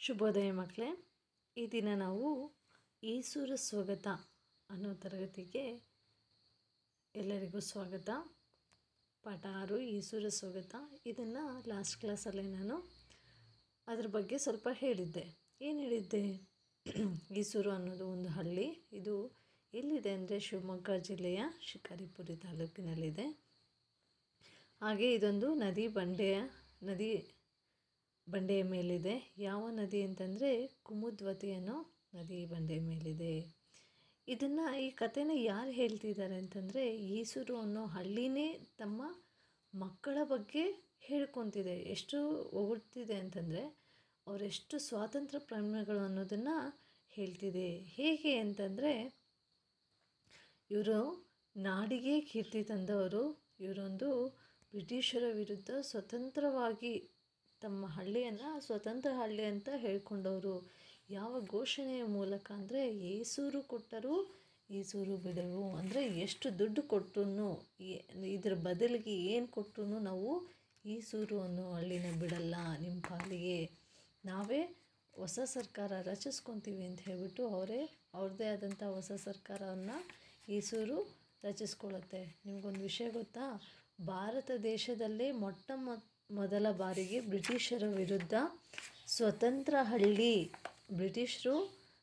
ಶುಭೋದಯ ಮಕ್ಕಳೇ ಈ ದಿನ ನಾವು ಈಸೂರ ಸ್ವಗತ ಅನ್ನೋ ತರಗತಿಗೆ ಎಲ್ಲರಿಗೂ ಸ್ವಾಗತ ಪಾಠ ಆರು ಈಸೂರ ಸ್ವಗತ ಇದನ್ನು ಲಾಸ್ಟ್ ಕ್ಲಾಸಲ್ಲಿ ನಾನು ಅದ್ರ ಬಗ್ಗೆ ಸ್ವಲ್ಪ ಹೇಳಿದ್ದೆ ಏನು ಹೇಳಿದ್ದೆ ಈಸೂರು ಅನ್ನೋದು ಒಂದು ಹಳ್ಳಿ ಇದು ಎಲ್ಲಿದೆ ಅಂದರೆ ಶಿವಮೊಗ್ಗ ಜಿಲ್ಲೆಯ ಶಿಕಾರಿಪುರಿ ತಾಲೂಕಿನಲ್ಲಿದೆ ಹಾಗೆ ಇದೊಂದು ನದಿ ಬಂಡೆಯ ನದಿ ಬಂಡೆಯ ಮೇಲಿದೆ ಯಾವ ನದಿ ಅಂತಂದರೆ ಕುಮುದ್ವತಿ ಅನ್ನೋ ನದಿ ಬಂಡೆಯ ಮೇಲಿದೆ ಇದನ್ನು ಈ ಕಥೆನ ಯಾರು ಹೇಳ್ತಿದ್ದಾರೆ ಅಂತಂದರೆ ಈಸೂರು ಅನ್ನೋ ಹಳ್ಳಿನೇ ತಮ್ಮ ಮಕ್ಕಳ ಬಗ್ಗೆ ಹೇಳ್ಕೊತಿದೆ ಎಷ್ಟು ಹೊಗಳ್ತಿದೆ ಅಂತಂದರೆ ಅವರೆಷ್ಟು ಸ್ವಾತಂತ್ರ್ಯ ಪ್ರೇಮಿಗಳು ಅನ್ನೋದನ್ನು ಹೇಳ್ತಿದೆ ಹೇಗೆ ಅಂತಂದರೆ ಇವರು ನಾಡಿಗೆ ಕೀರ್ತಿ ತಂದವರು ಇವರೊಂದು ಬ್ರಿಟಿಷರ ವಿರುದ್ಧ ಸ್ವತಂತ್ರವಾಗಿ ತಮ್ಮ ಹಳ್ಳಿಯನ್ನು ಸ್ವತಂತ್ರ ಹಳ್ಳಿ ಅಂತ ಹೇಳ್ಕೊಂಡವರು ಯಾವ ಘೋಷಣೆಯ ಮೂಲಕ ಅಂದರೆ ಏಸೂರು ಕೊಟ್ಟರು ಈಸೂರು ಬಿಡರು ಅಂದರೆ ಎಷ್ಟು ದುಡ್ಡು ಕೊಟ್ಟರು ಇದ್ರ ಬದಲಿಗೆ ಏನು ಕೊಟ್ಟರು ನಾವು ಈಸೂರು ಅನ್ನೋ ಹಳ್ಳಿನ ಬಿಡಲ್ಲ ನಿಮ್ಮ ಪಾಲಿಗೆ ನಾವೇ ಹೊಸ ಸರ್ಕಾರ ರಚಿಸ್ಕೊತೀವಿ ಅಂತ ಹೇಳ್ಬಿಟ್ಟು ಅವರೇ ಅವ್ರದ್ದೇ ಆದಂಥ ಹೊಸ ಸರ್ಕಾರವನ್ನು ಈಸೂರು ರಚಿಸ್ಕೊಳ್ಳುತ್ತೆ ನಿಮಗೊಂದು ವಿಷಯ ಗೊತ್ತಾ ಭಾರತ ದೇಶದಲ್ಲೇ ಮೊಟ್ಟ ಮೊದಲ ಬಾರಿಗೆ ಬ್ರಿಟಿಷರ ವಿರುದ್ಧ ಸ್ವತಂತ್ರ ಹಳ್ಳಿ ಬ್ರಿಟಿಷರು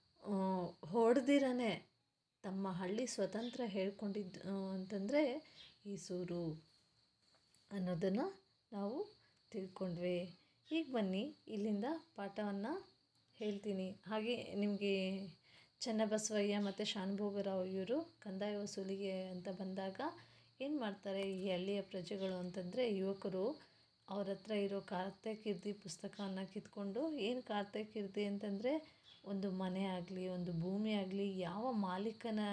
ಹೊಡೆದಿರನೇ ತಮ್ಮ ಹಳ್ಳಿ ಸ್ವತಂತ್ರ ಹೇಳ್ಕೊಂಡಿದ್ದು ಅಂತಂದರೆ ಈಸೂರು ಅನ್ನೋದನ್ನು ನಾವು ತಿಳ್ಕೊಂಡ್ವಿ ಈಗ ಬನ್ನಿ ಇಲ್ಲಿಂದ ಪಾಠವನ್ನು ಹೇಳ್ತೀನಿ ಹಾಗೆ ನಿಮಗೆ ಚನ್ನಬಸವಯ್ಯ ಮತ್ತು ಶಾನುಭೋಗರಾವ್ ಇವರು ಕಂದಾಯ ವಸೂಲಿಗೆ ಅಂತ ಬಂದಾಗ ಏನು ಮಾಡ್ತಾರೆ ಈ ಹಳ್ಳಿಯ ಪ್ರಜೆಗಳು ಅಂತಂದರೆ ಯುವಕರು ಅವ್ರ ಹತ್ರ ಇರೋ ಕಾರ್ತೆ ಕೀರ್ತಿ ಪುಸ್ತಕವನ್ನು ಕಿತ್ಕೊಂಡು ಏನು ಕಾರ್ತೆ ಕೀರ್ತಿ ಅಂತಂದರೆ ಒಂದು ಮನೆ ಆಗಲಿ ಒಂದು ಭೂಮಿ ಆಗಲಿ ಯಾವ ಮಾಲೀಕನ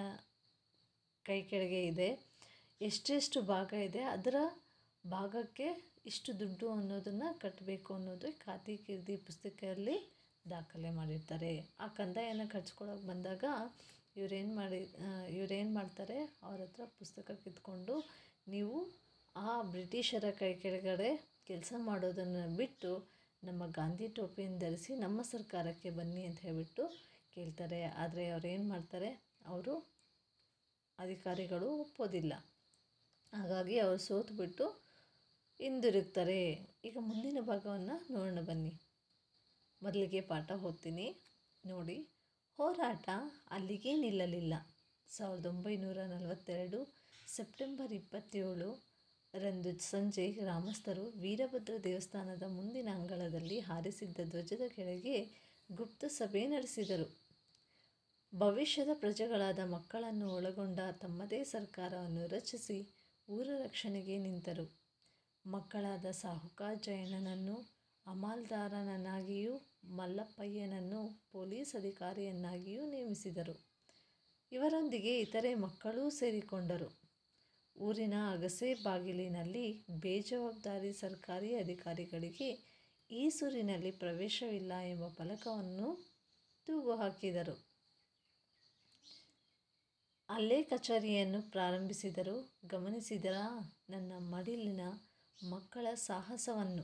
ಕೈ ಕೆಳಗೆ ಇದೆ ಎಷ್ಟೆಷ್ಟು ಭಾಗ ಇದೆ ಅದರ ಭಾಗಕ್ಕೆ ಇಷ್ಟು ದುಡ್ಡು ಅನ್ನೋದನ್ನು ಕಟ್ಟಬೇಕು ಅನ್ನೋದು ಖಾತಿ ಕೀರ್ತಿ ಪುಸ್ತಕದಲ್ಲಿ ದಾಖಲೆ ಮಾಡಿರ್ತಾರೆ ಆ ಕಂದಾಯನ ಕಟ್ಸ್ಕೊಳಕ್ಕೆ ಬಂದಾಗ ಇವರೇನು ಮಾಡಿ ಇವರೇನು ಮಾಡ್ತಾರೆ ಅವ್ರ ಹತ್ರ ಪುಸ್ತಕ ಕಿತ್ಕೊಂಡು ನೀವು ಆ ಬ್ರಿಟಿಷರ ಕೈ ಕೆಳಗಡೆ ಕೆಲಸ ಮಾಡೋದನ್ನು ಬಿಟ್ಟು ನಮ್ಮ ಗಾಂಧಿ ಟೋಪಿಯನ್ನು ಧರಿಸಿ ನಮ್ಮ ಸರ್ಕಾರಕ್ಕೆ ಬನ್ನಿ ಅಂತ ಹೇಳ್ಬಿಟ್ಟು ಕೇಳ್ತಾರೆ ಆದರೆ ಅವ್ರು ಏನು ಮಾಡ್ತಾರೆ ಅವರು ಅಧಿಕಾರಿಗಳು ಒಪ್ಪೋದಿಲ್ಲ ಹಾಗಾಗಿ ಅವರು ಸೋತುಬಿಟ್ಟು ಹಿಂದಿರುಗ್ತಾರೆ ಈಗ ಮುಂದಿನ ಭಾಗವನ್ನು ನೋಡೋಣ ಬನ್ನಿ ಮೊದಲಿಗೆ ಪಾಠ ಓದ್ತೀನಿ ನೋಡಿ ಹೋರಾಟ ಅಲ್ಲಿಗೆ ನಿಲ್ಲಲಿಲ್ಲ ಸಾವಿರದ ಒಂಬೈನೂರ ನಲವತ್ತೆರಡು ಸೆಪ್ಟೆಂಬರ್ ಇಪ್ಪತ್ತೇಳು ರಂದು ಸಂಜೆ ಗ್ರಾಮಸ್ಥರು ವೀರಭದ್ರ ದೇವಸ್ಥಾನದ ಮುಂದಿನ ಅಂಗಳದಲ್ಲಿ ಹಾರಿಸಿದ್ದ ಧ್ವಜದ ಕೆಳಗೆ ಗುಪ್ತ ಸಭೆ ನಡೆಸಿದರು ಭವಿಷ್ಯದ ಪ್ರಜೆಗಳಾದ ಮಕ್ಕಳನ್ನು ಒಳಗೊಂಡ ತಮ್ಮದೇ ಸರ್ಕಾರವನ್ನು ರಚಿಸಿ ಊರ ರಕ್ಷಣೆಗೆ ನಿಂತರು ಮಕ್ಕಳಾದ ಸಾಹುಕಾರ್ ಜಯಣ್ಣನನ್ನು ಅಮಾಲ್ದಾರನನ್ನಾಗಿಯೂ ಮಲ್ಲಪ್ಪಯ್ಯನನ್ನು ಪೊಲೀಸ್ ಅಧಿಕಾರಿಯನ್ನಾಗಿಯೂ ನೇಮಿಸಿದರು ಇವರೊಂದಿಗೆ ಇತರೆ ಮಕ್ಕಳೂ ಸೇರಿಕೊಂಡರು ಊರಿನ ಅಗಸೆ ಬಾಗಿಲಿನಲ್ಲಿ ಬೇಜವಾಬ್ದಾರಿ ಸರ್ಕಾರಿ ಅಧಿಕಾರಿಗಳಿಗೆ ಈಸೂರಿನಲ್ಲಿ ಪ್ರವೇಶವಿಲ್ಲ ಎಂಬ ಫಲಕವನ್ನು ತೂಗು ಹಾಕಿದರು ಅಲ್ಲೇ ಕಚೇರಿಯನ್ನು ಪ್ರಾರಂಭಿಸಿದರು ಗಮನಿಸಿದರಾ ನನ್ನ ಮಡಿಲಿನ ಮಕ್ಕಳ ಸಾಹಸವನ್ನು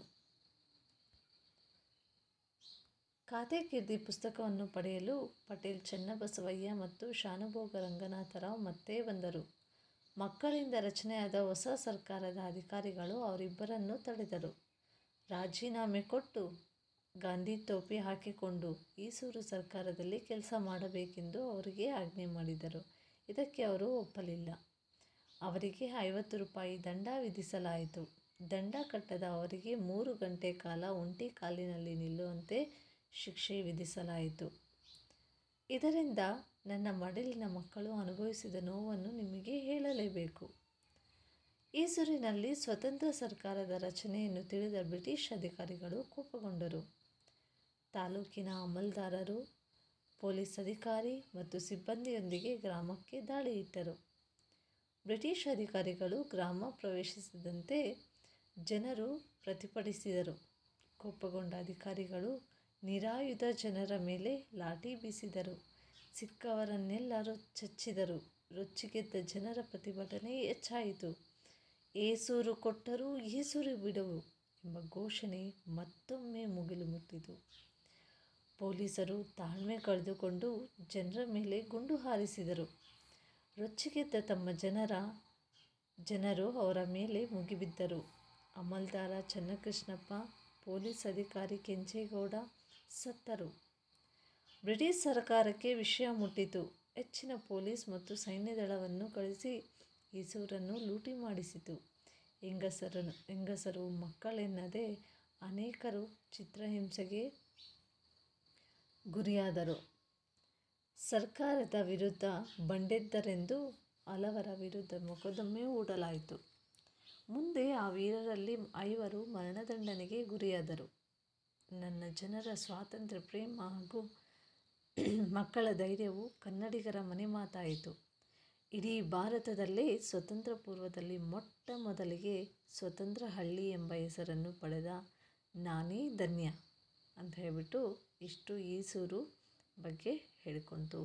ಖಾತೆ ಕೀರ್ತಿ ಪುಸ್ತಕವನ್ನು ಪಡೆಯಲು ಪಟೇಲ್ ಚನ್ನಬಸವಯ್ಯ ಮತ್ತು ಶಾನುಭೋಗ ರಂಗನಾಥರಾವ್ ಮತ್ತೆ ಬಂದರು ಮಕ್ಕಳಿಂದ ರಚನೆಯಾದ ಹೊಸ ಸರ್ಕಾರದ ಅಧಿಕಾರಿಗಳು ಅವರಿಬ್ಬರನ್ನು ತಡೆದರು ರಾಜೀನಾಮೆ ಕೊಟ್ಟು ಗಾಂಧಿ ಟೋಪಿ ಹಾಕಿಕೊಂಡು ಈಸೂರು ಸರ್ಕಾರದಲ್ಲಿ ಕೆಲಸ ಮಾಡಬೇಕೆಂದು ಅವರಿಗೆ ಆಜ್ಞೆ ಮಾಡಿದರು ಇದಕ್ಕೆ ಅವರು ಒಪ್ಪಲಿಲ್ಲ ಅವರಿಗೆ ಐವತ್ತು ರೂಪಾಯಿ ದಂಡ ವಿಧಿಸಲಾಯಿತು ದಂಡ ಕಟ್ಟದ ಅವರಿಗೆ ಮೂರು ಗಂಟೆ ಕಾಲ ಒಂಟಿ ಕಾಲಿನಲ್ಲಿ ನಿಲ್ಲುವಂತೆ ಶಿಕ್ಷೆ ವಿಧಿಸಲಾಯಿತು ಇದರಿಂದ ನನ್ನ ಮಡಿಲಿನ ಮಕ್ಕಳು ಅನುಭವಿಸಿದ ನೋವನ್ನು ನಿಮಗೆ ಹೇಳಲೇಬೇಕು ಈಸೂರಿನಲ್ಲಿ ಸ್ವತಂತ್ರ ಸರ್ಕಾರದ ರಚನೆಯನ್ನು ತಿಳಿದ ಬ್ರಿಟಿಷ್ ಅಧಿಕಾರಿಗಳು ಕೋಪಗೊಂಡರು ತಾಲೂಕಿನ ಅಮಲ್ದಾರರು ಪೊಲೀಸ್ ಅಧಿಕಾರಿ ಮತ್ತು ಸಿಬ್ಬಂದಿಯೊಂದಿಗೆ ಗ್ರಾಮಕ್ಕೆ ದಾಳಿ ಇಟ್ಟರು ಬ್ರಿಟಿಷ್ ಅಧಿಕಾರಿಗಳು ಗ್ರಾಮ ಪ್ರವೇಶಿಸಿದಂತೆ ಜನರು ಪ್ರತಿಭಟಿಸಿದರು ಕೋಪಗೊಂಡ ಅಧಿಕಾರಿಗಳು ನಿರಾಯುಧ ಜನರ ಮೇಲೆ ಲಾಠಿ ಬೀಸಿದರು ಸಿಕ್ಕವರನ್ನೆಲ್ಲರೂ ಚಚ್ಚಿದರು ರೊಚ್ಚಿಗೆದ್ದ ಜನರ ಪ್ರತಿಭಟನೆ ಹೆಚ್ಚಾಯಿತು ಏಸೂರು ಕೊಟ್ಟರೂ ಈಸೂರು ಬಿಡುವು ಎಂಬ ಘೋಷಣೆ ಮತ್ತೊಮ್ಮೆ ಮುಗಿಲು ಮುಟ್ಟಿತು ಪೊಲೀಸರು ತಾಳ್ಮೆ ಕಳೆದುಕೊಂಡು ಜನರ ಮೇಲೆ ಗುಂಡು ಹಾರಿಸಿದರು ರೊಚ್ಚಿಗೆದ್ದ ತಮ್ಮ ಜನರ ಜನರು ಅವರ ಮೇಲೆ ಮುಗಿಬಿದ್ದರು ಅಮಲ್ದಾರ ಚನ್ನಕೃಷ್ಣಪ್ಪ ಪೊಲೀಸ್ ಅಧಿಕಾರಿ ಕೆಂಚೇಗೌಡ ಸತ್ತರು ಬ್ರಿಟಿಷ್ ಸರ್ಕಾರಕ್ಕೆ ವಿಷಯ ಮುಟ್ಟಿತು ಹೆಚ್ಚಿನ ಪೊಲೀಸ್ ಮತ್ತು ಸೈನ್ಯದಳವನ್ನು ಕಳಿಸಿ ಈಸೂರನ್ನು ಲೂಟಿ ಮಾಡಿಸಿತು ಹೆಂಗಸರು ಹೆಂಗಸರು ಮಕ್ಕಳೆನ್ನದೇ ಅನೇಕರು ಚಿತ್ರಹಿಂಸೆಗೆ ಗುರಿಯಾದರು ಸರ್ಕಾರದ ವಿರುದ್ಧ ಬಂಡೆದ್ದರೆಂದು ಹಲವರ ವಿರುದ್ಧ ಮೊಕದ್ದಮೆ ಹೂಡಲಾಯಿತು ಮುಂದೆ ಆ ವೀರರಲ್ಲಿ ಐವರು ಮರಣದಂಡನೆಗೆ ಗುರಿಯಾದರು ನನ್ನ ಜನರ ಸ್ವಾತಂತ್ರ್ಯ ಪ್ರೇಮ ಹಾಗೂ ಮಕ್ಕಳ ಧೈರ್ಯವು ಕನ್ನಡಿಗರ ಮನೆ ಮಾತಾಯಿತು ಇಡೀ ಭಾರತದಲ್ಲೇ ಸ್ವತಂತ್ರ ಪೂರ್ವದಲ್ಲಿ ಮೊಟ್ಟ ಮೊದಲಿಗೆ ಸ್ವತಂತ್ರ ಹಳ್ಳಿ ಎಂಬ ಹೆಸರನ್ನು ಪಡೆದ ನಾನೇ ಧನ್ಯ ಅಂತ ಹೇಳ್ಬಿಟ್ಟು ಇಷ್ಟು ಈಸೂರು ಬಗ್ಗೆ ಹೇಳಿಕೊಂತು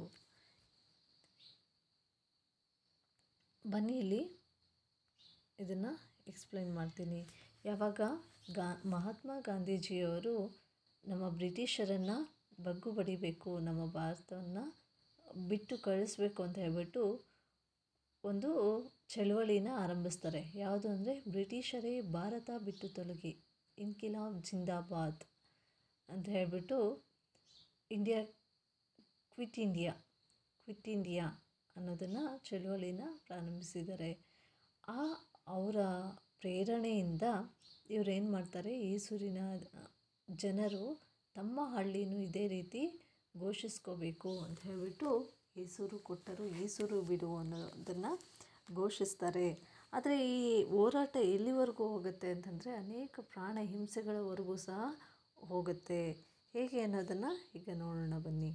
ಬನ್ನಿ ಇಲ್ಲಿ ಇದನ್ನು ಎಕ್ಸ್ಪ್ಲೈನ್ ಮಾಡ್ತೀನಿ ಯಾವಾಗ ಗಾ ಮಹಾತ್ಮ ಗಾಂಧೀಜಿಯವರು ನಮ್ಮ ಬ್ರಿಟಿಷರನ್ನು ಬಗ್ಗು ಬಡಿಬೇಕು ನಮ್ಮ ಭಾರತವನ್ನು ಬಿಟ್ಟು ಕಳಿಸ್ಬೇಕು ಅಂತ ಹೇಳ್ಬಿಟ್ಟು ಒಂದು ಚಳವಳಿನ ಆರಂಭಿಸ್ತಾರೆ ಯಾವುದು ಅಂದರೆ ಬ್ರಿಟಿಷರೇ ಭಾರತ ಬಿಟ್ಟು ತೊಲಗಿ ಇನ್ಕಿಲಾಬ್ ಜಿಂದಾಬಾದ್ ಅಂತ ಹೇಳ್ಬಿಟ್ಟು India quit India quit India ಅನ್ನೋದನ್ನು ಚಳುವಳಿನ ಪ್ರಾರಂಭಿಸಿದ್ದಾರೆ ಆ ಅವರ ಪ್ರೇರಣೆಯಿಂದ ಇವ್ರು ಏನು ಮಾಡ್ತಾರೆ ಈಸೂರಿನ ಜನರು ತಮ್ಮ ಹಳ್ಳಿನೂ ಇದೇ ರೀತಿ ಘೋಷಿಸ್ಕೋಬೇಕು ಅಂತ ಹೇಳಿಬಿಟ್ಟು ಈಸೂರು ಕೊಟ್ಟರು ಈಸೂರು ಬಿಡು ಅನ್ನೋದನ್ನು ಘೋಷಿಸ್ತಾರೆ ಆದರೆ ಈ ಹೋರಾಟ ಎಲ್ಲಿವರೆಗೂ ಹೋಗುತ್ತೆ ಅಂತಂದರೆ ಅನೇಕ ಪ್ರಾಣ ಹಿಂಸೆಗಳವರೆಗೂ ಸಹ ಹೋಗುತ್ತೆ ಹೇಗೆ ಅನ್ನೋದನ್ನು ಈಗ ನೋಡೋಣ ಬನ್ನಿ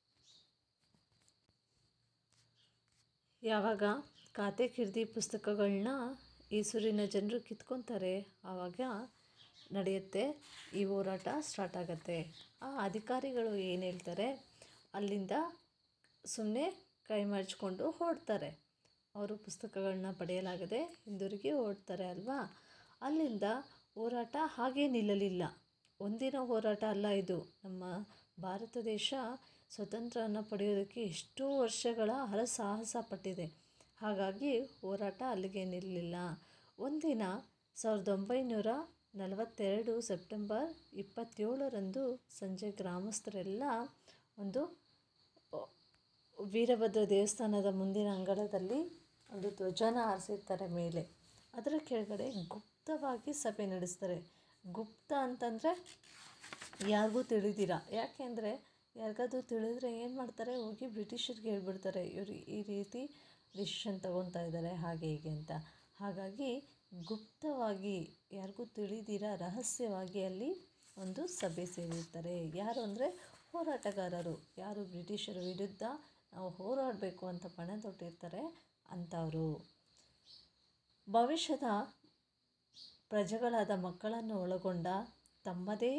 ಯಾವಾಗ ಖಾತೆ ಕಿರ್ದಿ ಪುಸ್ತಕಗಳನ್ನ ಈಸೂರಿನ ಜನರು ಕಿತ್ಕೊತಾರೆ ಆವಾಗ ನಡೆಯುತ್ತೆ ಈ ಹೋರಾಟ ಸ್ಟಾರ್ಟ್ ಆಗುತ್ತೆ ಆ ಅಧಿಕಾರಿಗಳು ಏನು ಹೇಳ್ತಾರೆ ಅಲ್ಲಿಂದ ಸುಮ್ಮನೆ ಕೈ ಮರ್ಚ್ಕೊಂಡು ಹೊರಡ್ತಾರೆ ಅವರು ಪುಸ್ತಕಗಳನ್ನ ಪಡೆಯಲಾಗದೆ ಹಿಂದಿರುಗಿ ಹೊರಡ್ತಾರೆ ಅಲ್ವಾ ಅಲ್ಲಿಂದ ಹೋರಾಟ ಹಾಗೇ ನಿಲ್ಲಲಿಲ್ಲ ಒಂದಿನ ಹೋರಾಟ ಅಲ್ಲ ಇದು ನಮ್ಮ ಭಾರತ ದೇಶ ಸ್ವತಂತ್ರನ ಪಡೆಯೋದಕ್ಕೆ ಎಷ್ಟೋ ವರ್ಷಗಳ ಹರಸಾಹಸ ಪಟ್ಟಿದೆ ಹಾಗಾಗಿ ಹೋರಾಟ ಅಲ್ಲಿಗೆ ನಿಲ್ಲಲಿಲ್ಲ ಒಂದಿನ ಸಾವಿರದ ಒಂಬೈನೂರ ನಲವತ್ತೆರಡು ಸೆಪ್ಟೆಂಬರ್ ಇಪ್ಪತ್ತೇಳರಂದು ಸಂಜೆ ಗ್ರಾಮಸ್ಥರೆಲ್ಲ ಒಂದು ವೀರಭದ್ರ ದೇವಸ್ಥಾನದ ಮುಂದಿನ ಅಂಗಳದಲ್ಲಿ ಒಂದು ಧ್ವಜನ ಹಾರಿಸಿರ್ತಾರೆ ಮೇಲೆ ಅದರ ಕೆಳಗಡೆ ಗುಪ್ತವಾಗಿ ಸಭೆ ನಡೆಸ್ತಾರೆ ಗುಪ್ತ ಅಂತಂದರೆ ಯಾರಿಗೂ ತಿಳಿದಿರ ಯಾಕೆಂದರೆ ಯಾರಿಗಾದ್ರೂ ತಿಳಿದ್ರೆ ಏನು ಮಾಡ್ತಾರೆ ಹೋಗಿ ಬ್ರಿಟಿಷರಿಗೆ ಹೇಳ್ಬಿಡ್ತಾರೆ ಇವರು ಈ ರೀತಿ ಡಿಸಿಷನ್ ತಗೊತಾ ಇದ್ದಾರೆ ಹಾಗೆ ಹೀಗೆ ಅಂತ ಹಾಗಾಗಿ ಗುಪ್ತವಾಗಿ ಯಾರಿಗೂ ತಿಳಿದಿರ ರಹಸ್ಯವಾಗಿ ಅಲ್ಲಿ ಒಂದು ಸಭೆ ಸೇರಿರ್ತಾರೆ ಯಾರು ಅಂದರೆ ಹೋರಾಟಗಾರರು ಯಾರು ಬ್ರಿಟಿಷರ ವಿರುದ್ಧ ನಾವು ಹೋರಾಡಬೇಕು ಅಂತ ಪಣ ತೊಟ್ಟಿರ್ತಾರೆ ಅಂಥವರು ಭವಿಷ್ಯದ ಪ್ರಜೆಗಳಾದ ಮಕ್ಕಳನ್ನು ಒಳಗೊಂಡ ತಮ್ಮದೇ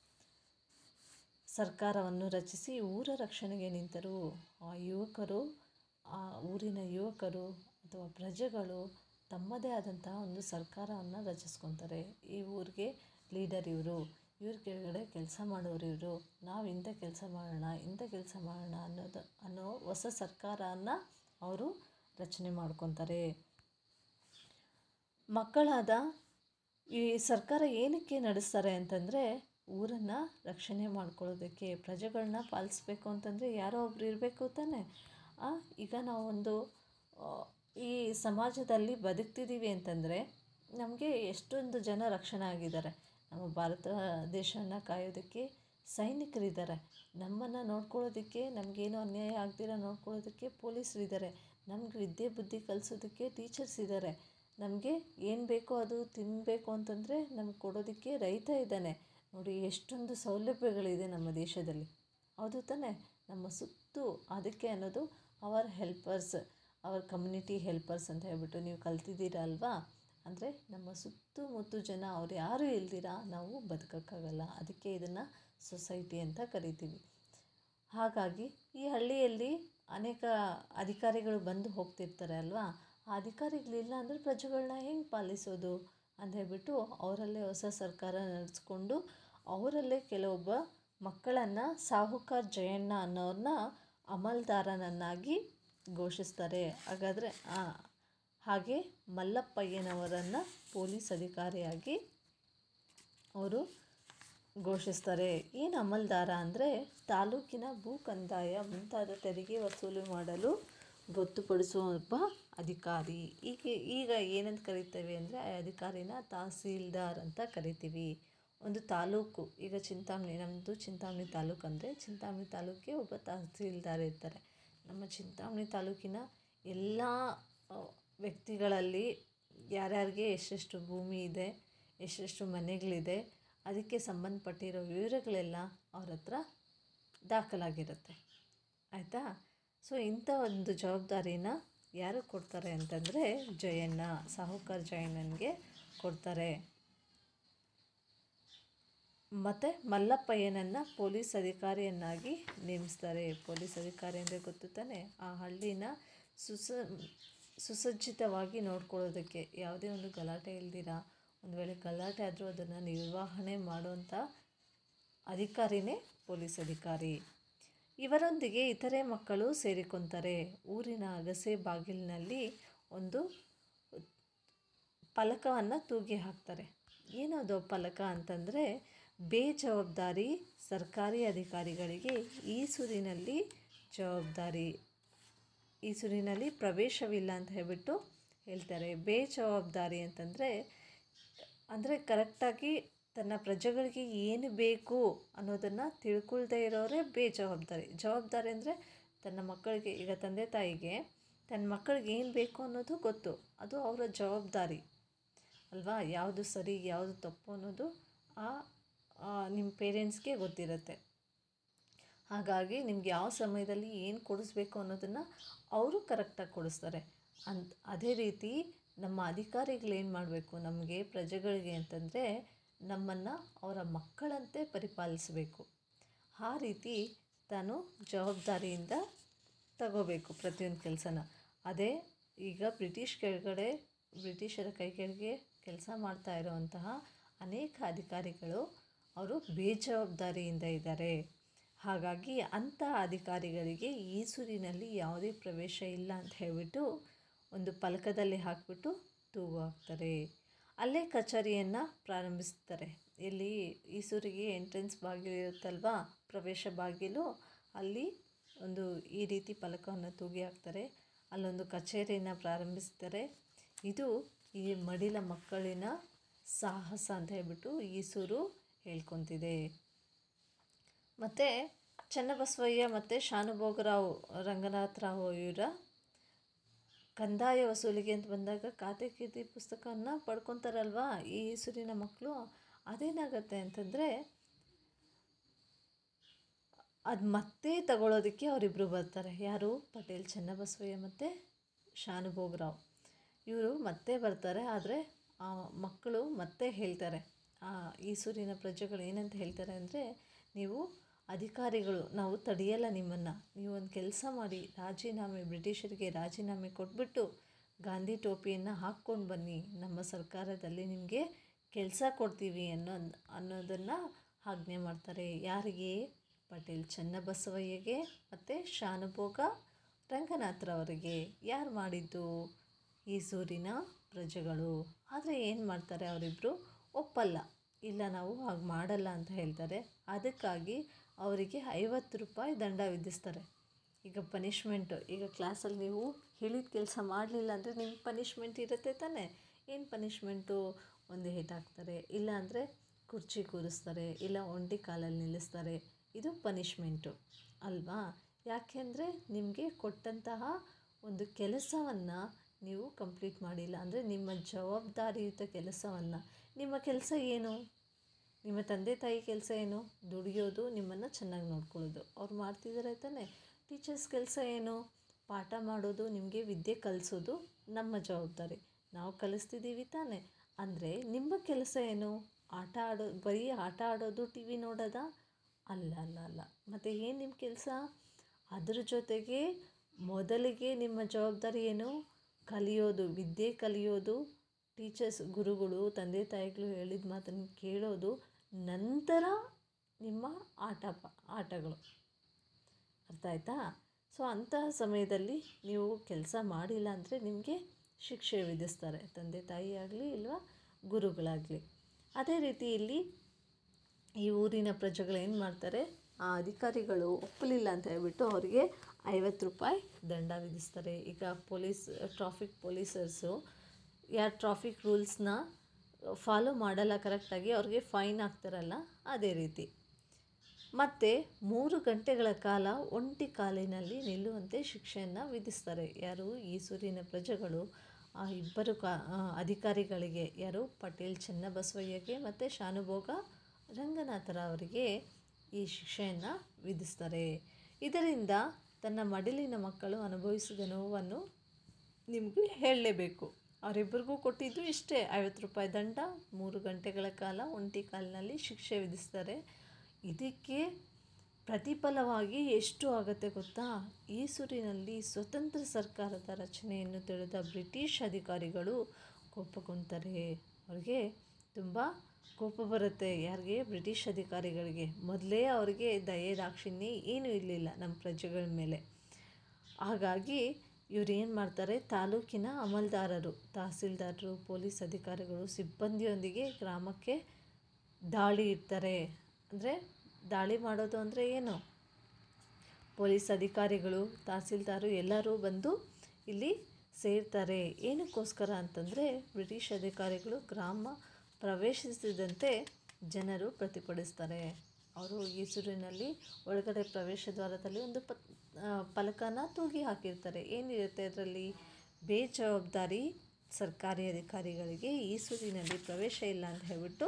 ಸರ್ಕಾರವನ್ನು ರಚಿಸಿ ಊರ ರಕ್ಷಣೆಗೆ ನಿಂತರು ಆ ಯುವಕರು ಆ ಊರಿನ ಯುವಕರು ಅಥವಾ ಪ್ರಜೆಗಳು ತಮ್ಮದೇ ಆದಂತಹ ಒಂದು ಸರ್ಕಾರವನ್ನು ರಚಿಸ್ಕೊತಾರೆ ಈ ಊರಿಗೆ ಲೀಡರ್ ಇವರು ಇವ್ರ ಕೆಳಗಡೆ ಕೆಲಸ ಮಾಡೋರು ಇವರು ನಾವು ಇಂಥ ಕೆಲಸ ಮಾಡೋಣ ಇಂಥ ಕೆಲಸ ಮಾಡೋಣ ಅನ್ನೋದು ಅನ್ನೋ ಹೊಸ ಸರ್ಕಾರನ ಅವರು ರಚನೆ ಮಾಡ್ಕೊತಾರೆ ಮಕ್ಕಳಾದ ಈ ಸರ್ಕಾರ ಏನಕ್ಕೆ ನಡೆಸ್ತಾರೆ ಅಂತಂದರೆ ಊರನ್ನು ರಕ್ಷಣೆ ಮಾಡ್ಕೊಳ್ಳೋದಕ್ಕೆ ಪ್ರಜೆಗಳನ್ನ ಪಾಲಿಸ್ಬೇಕು ಅಂತಂದರೆ ಯಾರೋ ಒಬ್ರು ಇರಬೇಕು ತಾನೆ ಈಗ ನಾವೊಂದು ಈ ಸಮಾಜದಲ್ಲಿ ಬದುಕ್ತಿದ್ದೀವಿ ಅಂತಂದರೆ ನಮಗೆ ಎಷ್ಟೊಂದು ಜನ ರಕ್ಷಣೆ ಆಗಿದ್ದಾರೆ ನಮ್ಮ ಭಾರತ ದೇಶವನ್ನು ಕಾಯೋದಕ್ಕೆ ಸೈನಿಕರಿದ್ದಾರೆ ನಮ್ಮನ್ನು ನೋಡ್ಕೊಳ್ಳೋದಕ್ಕೆ ನಮಗೇನು ಅನ್ಯಾಯ ಆಗ್ದಿರ ನೋಡ್ಕೊಳ್ಳೋದಕ್ಕೆ ಪೊಲೀಸರಿದ್ದಾರೆ ನಮ್ಗೆ ವಿದ್ಯೆ ಬುದ್ಧಿ ಕಲಿಸೋದಕ್ಕೆ ಟೀಚರ್ಸ್ ಇದ್ದಾರೆ ನಮಗೆ ಏನು ಬೇಕೋ ಅದು ತಿನ್ನಬೇಕು ಅಂತಂದರೆ ನಮ್ಗೆ ಕೊಡೋದಕ್ಕೆ ರೈತ ಇದ್ದಾನೆ ನೋಡಿ ಎಷ್ಟೊಂದು ಸೌಲಭ್ಯಗಳಿದೆ ನಮ್ಮ ದೇಶದಲ್ಲಿ ಹೌದು ತಾನೆ ನಮ್ಮ ಸುತ್ತು ಅದಕ್ಕೆ ಅನ್ನೋದು our helpers our community helpers ಅಂತ ಹೇಳ್ಬಿಟ್ಟು ನೀವು ಕಲ್ತಿದ್ದೀರ ಅಲ್ವಾ ಅಂದರೆ ನಮ್ಮ ಸುತ್ತಮುತ್ತ ಜನ ಅವ್ರು ಯಾರೂ ಇಲ್ದಿರ ನಾವು ಬದುಕೋಕ್ಕಾಗಲ್ಲ ಅದಕ್ಕೆ ಇದನ್ನು ಸೊಸೈಟಿ ಅಂತ ಕರಿತೀವಿ ಹಾಗಾಗಿ ಈ ಹಳ್ಳಿಯಲ್ಲಿ ಅನೇಕ ಅಧಿಕಾರಿಗಳು ಬಂದು ಹೋಗ್ತಿರ್ತಾರೆ ಅಲ್ವಾ ಆ ಅಧಿಕಾರಿಗಳಿಲ್ಲ ಅಂದರೆ ಪ್ರಜೆಗಳನ್ನ ಹೆಂಗೆ ಪಾಲಿಸೋದು ಅಂತ ಹೇಳ್ಬಿಟ್ಟು ಅವರಲ್ಲೇ ಹೊಸ ಸರ್ಕಾರ ನಡೆಸ್ಕೊಂಡು ಅವರಲ್ಲೇ ಕೆಲವೊಬ್ಬ ಮಕ್ಕಳನ್ನು ಸಾಹುಕಾರ್ ಜಯಣ್ಣ ಅನ್ನೋರನ್ನ ಅಮಲ್ದಾರನನ್ನಾಗಿ ಘೋಷಿಸ್ತಾರೆ ಹಾಗಾದರೆ ಹಾಗೆ ಮಲ್ಲಪ್ಪಯ್ಯನವರನ್ನು ಪೊಲೀಸ್ ಅಧಿಕಾರಿಯಾಗಿ ಅವರು ಘೋಷಿಸ್ತಾರೆ ಏನು ಅಮಲ್ದಾರ ಅಂದರೆ ತಾಲೂಕಿನ ಭೂ ಕಂದಾಯ ಮುಂತಾದ ತೆರಿಗೆ ವಸೂಲು ಮಾಡಲು ಗೊತ್ತುಪಡಿಸುವ ಒಬ್ಬ ಅಧಿಕಾರಿ ಈಗ ಈಗ ಏನಂತ ಕರಿತೇವೆ ಅಂದರೆ ಆ ಅಧಿಕಾರಿನ ತಹಸೀಲ್ದಾರ್ ಅಂತ ಕರಿತೀವಿ ಒಂದು ತಾಲೂಕು ಈಗ ಚಿಂತಾಮಣಿ ನಮ್ಮದು ಚಿಂತಾಮಣಿ ತಾಲೂಕು ಅಂದರೆ ಚಿಂತಾಮಣಿ ತಾಲೂಕಿಗೆ ಒಬ್ಬ ತಹಸೀಲ್ದಾರ್ ಇರ್ತಾರೆ ನಮ್ಮ ಚಿಂತಾಮಣಿ ತಾಲೂಕಿನ ಎಲ್ಲ ವ್ಯಕ್ತಿಗಳಲ್ಲಿ ಯಾರ್ಯಾರಿಗೆ ಎಷ್ಟೆಷ್ಟು ಭೂಮಿ ಇದೆ ಎಷ್ಟೆಷ್ಟು ಮನೆಗಳಿದೆ ಅದಕ್ಕೆ ಸಂಬಂಧಪಟ್ಟಿರೋ ವಿವರಗಳೆಲ್ಲ ಅವ್ರ ಹತ್ರ ದಾಖಲಾಗಿರುತ್ತೆ ಆಯಿತಾ ಸೊ ಇಂಥ ಒಂದು ಜವಾಬ್ದಾರಿನ ಯಾರು ಕೊಡ್ತಾರೆ ಅಂತಂದರೆ ಜಯಣ್ಣ ಸಾಹುಕಾರ್ ಜಯಣ್ಣನಿಗೆ ಕೊಡ್ತಾರೆ ಮತ್ತು ಮಲ್ಲಪ್ಪಯ್ಯನನ್ನು ಪೊಲೀಸ್ ಅಧಿಕಾರಿಯನ್ನಾಗಿ ನೇಮಿಸ್ತಾರೆ ಪೊಲೀಸ್ ಅಧಿಕಾರಿ ಅಂದರೆ ಗೊತ್ತು ತಾನೆ ಆ ಹಳ್ಳಿನ ಸುಸ ಸುಸಜ್ಜಿತವಾಗಿ ನೋಡ್ಕೊಳ್ಳೋದಕ್ಕೆ ಯಾವುದೇ ಒಂದು ಗಲಾಟೆ ಇಲ್ದಿರ ಒಂದು ವೇಳೆ ಗಲಾಟೆ ಆದರೂ ಅದನ್ನು ನಿರ್ವಹಣೆ ಮಾಡುವಂಥ ಅಧಿಕಾರಿನೇ ಪೊಲೀಸ್ ಅಧಿಕಾರಿ ಇವರೊಂದಿಗೆ ಇತರೆ ಮಕ್ಕಳು ಸೇರಿಕೊತಾರೆ ಊರಿನ ಅಗಸೆ ಬಾಗಿಲಿನಲ್ಲಿ ಒಂದು ಫಲಕವನ್ನು ತೂಗಿ ಹಾಕ್ತಾರೆ ಏನದು ಫಲಕ ಅಂತಂದರೆ ಬೇಜವಾಬ್ದಾರಿ ಸರ್ಕಾರಿ ಅಧಿಕಾರಿಗಳಿಗೆ ಈಸೂರಿನಲ್ಲಿ ಜವಾಬ್ದಾರಿ ಈಸೂರಿನಲ್ಲಿ ಪ್ರವೇಶವಿಲ್ಲ ಅಂತ ಹೇಳ್ಬಿಟ್ಟು ಹೇಳ್ತಾರೆ ಬೇಜವಾಬ್ದಾರಿ ಅಂತಂದರೆ ಅಂದರೆ ಕರೆಕ್ಟಾಗಿ ತನ್ನ ಪ್ರಜೆಗಳಿಗೆ ಏನು ಬೇಕು ಅನ್ನೋದನ್ನು ತಿಳ್ಕೊಳ್ದೇ ಇರೋರೇ ಬೇಜವಾಬ್ದಾರಿ ಜವಾಬ್ದಾರಿ ಅಂದರೆ ತನ್ನ ಮಕ್ಕಳಿಗೆ ಈಗ ತಂದೆ ತಾಯಿಗೆ ತನ್ನ ಮಕ್ಕಳಿಗೆ ಏನು ಬೇಕು ಅನ್ನೋದು ಗೊತ್ತು ಅದು ಅವರ ಜವಾಬ್ದಾರಿ ಅಲ್ವಾ ಯಾವುದು ಸರಿ ಯಾವುದು ತಪ್ಪು ಅನ್ನೋದು ಆ ನಿಮ್ಮ ಪೇರೆಂಟ್ಸ್ಗೆ ಗೊತ್ತಿರುತ್ತೆ ಹಾಗಾಗಿ ನಿಮ್ಗೆ ಯಾವ ಸಮಯದಲ್ಲಿ ಏನು ಕೊಡಿಸ್ಬೇಕು ಅನ್ನೋದನ್ನು ಅವರು ಕರೆಕ್ಟಾಗಿ ಕೊಡಿಸ್ತಾರೆ ಅಂತ ಅದೇ ರೀತಿ ನಮ್ಮ ಅಧಿಕಾರಿಗಳೇನು ಮಾಡಬೇಕು ನಮಗೆ ಪ್ರಜೆಗಳಿಗೆ ಅಂತಂದರೆ ನಮ್ಮನ್ನು ಅವರ ಮಕ್ಕಳಂತೆ ಪರಿಪಾಲಿಸಬೇಕು ಆ ರೀತಿ ತಾನು ಜವಾಬ್ದಾರಿಯಿಂದ ತಗೋಬೇಕು ಪ್ರತಿಯೊಂದು ಕೆಲಸನ ಅದೇ ಈಗ ಬ್ರಿಟಿಷ್ ಕೆಳಗಡೆ ಬ್ರಿಟಿಷರ ಕೈ ಕೆಳಗೆ ಕೆಲಸ ಮಾಡ್ತಾ ಇರೋವಂತಹ ಅನೇಕ ಅಧಿಕಾರಿಗಳು ಅವರು ಬೇಜವಾಬ್ದಾರಿಯಿಂದ ಇದ್ದಾರೆ ಹಾಗಾಗಿ ಅಂಥ ಅಧಿಕಾರಿಗಳಿಗೆ ಈಸೂರಿನಲ್ಲಿ ಯಾವುದೇ ಪ್ರವೇಶ ಇಲ್ಲ ಅಂತ ಹೇಳಿಬಿಟ್ಟು ಒಂದು ಫಲಕದಲ್ಲಿ ಹಾಕಿಬಿಟ್ಟು ತೂಗು ಹಾಕ್ತಾರೆ ಅಲ್ಲೇ ಕಚೇರಿಯನ್ನು ಪ್ರಾರಂಭಿಸ್ತಾರೆ ಎಲ್ಲಿ ಈಸೂರಿಗೆ ಎಂಟ್ರೆನ್ಸ್ ಬಾಗಿಲು ಇರುತ್ತಲ್ವಾ ಪ್ರವೇಶ ಬಾಗಿಲು ಅಲ್ಲಿ ಒಂದು ಈ ರೀತಿ ಫಲಕವನ್ನು ತೂಗಿ ಹಾಕ್ತಾರೆ ಅಲ್ಲೊಂದು ಕಚೇರಿಯನ್ನು ಪ್ರಾರಂಭಿಸ್ತಾರೆ ಇದು ಈ ಮಡಿಲ ಮಕ್ಕಳಿನ ಸಾಹಸ ಅಂತ ಹೇಳ್ಬಿಟ್ಟು ಈಸೂರು ಹೇಳ್ಕೊತಿದೆ ಮತ್ತು ಚನ್ನಬಸವಯ್ಯ ಮತ್ತು ಶಾನುಭೋಗರಾವ್ ರಂಗನಾಥರಾವ್ ಇವರ ಕಂದಾಯ ವಸೂಲಿಗೆ ಅಂತ ಬಂದಾಗ ಖಾತೆ ಕೀರ್ತಿ ಪುಸ್ತಕವನ್ನು ಪಡ್ಕೊತಾರಲ್ವಾ ಈ ಈಸೂರಿನ ಮಕ್ಕಳು ಅದೇನಾಗತ್ತೆ ಅಂತಂದರೆ ಅದು ಮತ್ತೆ ತಗೊಳ್ಳೋದಕ್ಕೆ ಅವರಿಬ್ಬರು ಬರ್ತಾರೆ ಯಾರು ಪಟೇಲ್ ಚನ್ನಬಸವಯ್ಯ ಮತ್ತು ಶಾನುಭೋಗರಾವ್ ಇವರು ಮತ್ತೆ ಬರ್ತಾರೆ ಆದರೆ ಆ ಮಕ್ಕಳು ಮತ್ತೆ ಹೇಳ್ತಾರೆ ಆ ಈಸೂರಿನ ಪ್ರಜೆಗಳು ಏನಂತ ಹೇಳ್ತಾರೆ ಅಂದರೆ ನೀವು ಅಧಿಕಾರಿಗಳು ನಾವು ತಡೆಯಲ್ಲ ನಿಮ್ಮನ್ನು ನೀವು ಒಂದು ಕೆಲಸ ಮಾಡಿ ರಾಜೀನಾಮೆ ಬ್ರಿಟಿಷರಿಗೆ ರಾಜೀನಾಮೆ ಕೊಟ್ಬಿಟ್ಟು ಗಾಂಧಿ ಟೋಪಿಯನ್ನು ಹಾಕ್ಕೊಂಡು ಬನ್ನಿ ನಮ್ಮ ಸರ್ಕಾರದಲ್ಲಿ ನಿಮಗೆ ಕೆಲಸ ಕೊಡ್ತೀವಿ ಅನ್ನೋ ಅನ್ನೋದನ್ನು ಆಜ್ಞೆ ಮಾಡ್ತಾರೆ ಯಾರಿಗೆ ಪಟೇಲ್ ಚನ್ನಬಸವಯ್ಯಗೆ ಮತ್ತು ಶಾನುಭೋಗ ರಂಗನಾಥರವರಿಗೆ ಯಾರು ಮಾಡಿದ್ದು ಈಸೂರಿನ ಪ್ರಜೆಗಳು ಆದರೆ ಏನು ಮಾಡ್ತಾರೆ ಅವರಿಬ್ಬರು ಒಪ್ಪಲ್ಲ ಇಲ್ಲ ನಾವು ಹಾಗೆ ಮಾಡಲ್ಲ ಅಂತ ಹೇಳ್ತಾರೆ ಅದಕ್ಕಾಗಿ ಅವರಿಗೆ ಐವತ್ತು ರೂಪಾಯಿ ದಂಡ ವಿಧಿಸ್ತಾರೆ ಈಗ ಪನಿಷ್ಮೆಂಟು ಈಗ ಕ್ಲಾಸಲ್ಲಿ ನೀವು ಹೇಳಿದ ಕೆಲಸ ಮಾಡಲಿಲ್ಲ ಅಂದರೆ ನಿಮ್ಗೆ ಪನಿಷ್ಮೆಂಟ್ ಇರುತ್ತೆ ತಾನೇ ಏನು ಪನಿಷ್ಮೆಂಟು ಒಂದು ಏಟ್ ಹಾಕ್ತಾರೆ ಇಲ್ಲ ಅಂದರೆ ಕುರ್ಚಿ ಕೂರಿಸ್ತಾರೆ ಇಲ್ಲ ಒಂಟಿ ಕಾಲಲ್ಲಿ ನಿಲ್ಲಿಸ್ತಾರೆ ಇದು ಪನಿಷ್ಮೆಂಟು ಅಲ್ವಾ ಯಾಕೆಂದರೆ ನಿಮಗೆ ಕೊಟ್ಟಂತಹ ಒಂದು ಕೆಲಸವನ್ನು ನೀವು ಕಂಪ್ಲೀಟ್ ಮಾಡಿಲ್ಲ ಅಂದರೆ ನಿಮ್ಮ ಜವಾಬ್ದಾರಿಯುತ ಕೆಲಸವನ್ನು ನಿಮ್ಮ ಕೆಲಸ ಏನು ನಿಮ್ಮ ತಂದೆ ತಾಯಿ ಕೆಲಸ ಏನು ದುಡಿಯೋದು ನಿಮ್ಮನ್ನು ಚೆನ್ನಾಗಿ ನೋಡ್ಕೊಳ್ಳೋದು ಅವ್ರು ಮಾಡ್ತಿದ್ದಾರೆ ತಾನೆ ಟೀಚರ್ಸ್ ಕೆಲಸ ಏನು ಪಾಠ ಮಾಡೋದು ನಿಮಗೆ ವಿದ್ಯೆ ಕಲಿಸೋದು ನಮ್ಮ ಜವಾಬ್ದಾರಿ ನಾವು ಕಲಿಸ್ತಿದ್ದೀವಿ ತಾನೆ ಅಂದರೆ ನಿಮ್ಮ ಕೆಲಸ ಏನು ಆಟ ಆಡೋ ಬರೀ ಆಟ ಆಡೋದು ಟಿ ವಿ ನೋಡೋದಾ ಅಲ್ಲ ಅಲ್ಲ ಅಲ್ಲ ಮತ್ತು ಏನು ನಿಮ್ಮ ಕೆಲಸ ಅದ್ರ ಜೊತೆಗೆ ಮೊದಲಿಗೆ ನಿಮ್ಮ ಜವಾಬ್ದಾರಿ ಏನು ಕಲಿಯೋದು ವಿದ್ಯೆ ಕಲಿಯೋದು ಟೀಚರ್ಸ್ ಗುರುಗಳು ತಂದೆ ತಾಯಿಗಳು ಹೇಳಿದ ಮಾತನ್ನು ಕೇಳೋದು ನಂತರ ನಿಮ್ಮ ಆಟ ಪ ಆಟಗಳು ಅರ್ಥ ಆಯ್ತಾ ಸೊ ಅಂತಹ ಸಮಯದಲ್ಲಿ ನೀವು ಕೆಲಸ ಮಾಡಿಲ್ಲ ಅಂದರೆ ನಿಮಗೆ ಶಿಕ್ಷೆ ವಿಧಿಸ್ತಾರೆ ತಂದೆ ತಾಯಿ ಆಗಲಿ ಇಲ್ವಾ ಗುರುಗಳಾಗಲಿ ಅದೇ ರೀತಿ ಇಲ್ಲಿ ಈ ಊರಿನ ಪ್ರಜೆಗಳು ಏನು ಮಾಡ್ತಾರೆ ಆ ಅಧಿಕಾರಿಗಳು ಒಪ್ಪಲಿಲ್ಲ ಅಂತ ಹೇಳ್ಬಿಟ್ಟು ಅವರಿಗೆ ಐವತ್ತು ರೂಪಾಯಿ ದಂಡ ವಿಧಿಸ್ತಾರೆ ಈಗ ಪೊಲೀಸ್ ಟ್ರಾಫಿಕ್ ಪೊಲೀಸರ್ಸು ಯಾರು ಟ್ರಾಫಿಕ್ ರೂಲ್ಸ್ನ ಫಾಲೋ ಮಾಡಲ್ಲ ಕರೆಕ್ಟಾಗಿ ಅವ್ರಿಗೆ ಫೈನ್ ಹಾಕ್ತಾರಲ್ಲ ಅದೇ ರೀತಿ ಮತ್ತು ಮೂರು ಗಂಟೆಗಳ ಕಾಲ ಒಂಟಿ ಕಾಲಿನಲ್ಲಿ ನಿಲ್ಲುವಂತೆ ಶಿಕ್ಷೆಯನ್ನು ವಿಧಿಸ್ತಾರೆ ಯಾರು ಈ ಸೂರಿನ ಪ್ರಜೆಗಳು ಆ ಇಬ್ಬರು ಕಾ ಆ, ಅಧಿಕಾರಿಗಳಿಗೆ ಯಾರು ಪಟೇಲ್ ಚೆನ್ನಬಸವಯ್ಯಗೆ ಮತ್ತು ಶಾನುಭೋಗ ರಂಗನಾಥರ ಅವರಿಗೆ ಈ ಶಿಕ್ಷೆಯನ್ನು ವಿಧಿಸ್ತಾರೆ ಇದರಿಂದ ತನ್ನ ಮಡಿಲಿನ ಮಕ್ಕಳು ಅನುಭವಿಸಿದ ನೋವನ್ನು ನಿಮಗೂ ಹೇಳಲೇಬೇಕು ಅವರಿಬ್ಬರಿಗೂ ಕೊಟ್ಟಿದ್ದು ಇಷ್ಟೇ ಐವತ್ತು ರೂಪಾಯಿ ದಂಡ ಮೂರು ಗಂಟೆಗಳ ಕಾಲ ಒಂಟಿ ಕಾಲಿನಲ್ಲಿ ಶಿಕ್ಷೆ ವಿಧಿಸ್ತಾರೆ ಇದಕ್ಕೆ ಪ್ರತಿಫಲವಾಗಿ ಎಷ್ಟು ಆಗುತ್ತೆ ಗೊತ್ತಾ ಈಸೂರಿನಲ್ಲಿ ಸ್ವತಂತ್ರ ಸರ್ಕಾರದ ರಚನೆಯನ್ನು ತಿಳಿದ ಬ್ರಿಟಿಷ್ ಅಧಿಕಾರಿಗಳು ಕೋಪಗೊಂತಾರೆ ಅವ್ರಿಗೆ ತುಂಬ ಕೋಪ ಬರುತ್ತೆ ಯಾರಿಗೆ ಬ್ರಿಟಿಷ್ ಅಧಿಕಾರಿಗಳಿಗೆ ಮೊದಲೇ ಅವರಿಗೆ ದಯೆ ದಾಕ್ಷಿಣ್ಯ ಏನೂ ಇರಲಿಲ್ಲ ನಮ್ಮ ಪ್ರಜೆಗಳ ಮೇಲೆ ಹಾಗಾಗಿ ಇವ್ರು ಏನು ಮಾಡ್ತಾರೆ ತಾಲೂಕಿನ ಅಮಲ್ದಾರರು ತಹಸೀಲ್ದಾರರು ಪೊಲೀಸ್ ಅಧಿಕಾರಿಗಳು ಸಿಬ್ಬಂದಿಯೊಂದಿಗೆ ಗ್ರಾಮಕ್ಕೆ ದಾಳಿ ಇಡ್ತಾರೆ ಅಂದರೆ ದಾಳಿ ಮಾಡೋದು ಅಂದರೆ ಏನು ಪೊಲೀಸ್ ಅಧಿಕಾರಿಗಳು ತಹಸೀಲ್ದಾರು ಎಲ್ಲರೂ ಬಂದು ಇಲ್ಲಿ ಸೇರ್ತಾರೆ ಏನಕ್ಕೋಸ್ಕರ ಅಂತಂದರೆ ಬ್ರಿಟಿಷ್ ಅಧಿಕಾರಿಗಳು ಗ್ರಾಮ ಪ್ರವೇಶಿಸಿದಂತೆ ಜನರು ಪ್ರತಿಭಟಿಸ್ತಾರೆ ಅವರು ಈಸೂರಿನಲ್ಲಿ ಒಳಗಡೆ ಪ್ರವೇಶ ದ್ವಾರದಲ್ಲಿ ಒಂದು ಪ ಫಲಕನ ತೂಗಿ ಹಾಕಿರ್ತಾರೆ ಏನಿರುತ್ತೆ ಅದರಲ್ಲಿ ಬೇಜವಾಬ್ದಾರಿ ಸರ್ಕಾರಿ ಅಧಿಕಾರಿಗಳಿಗೆ ಈಸೂರಿನಲ್ಲಿ ಪ್ರವೇಶ ಇಲ್ಲ ಅಂತ ಹೇಳ್ಬಿಟ್ಟು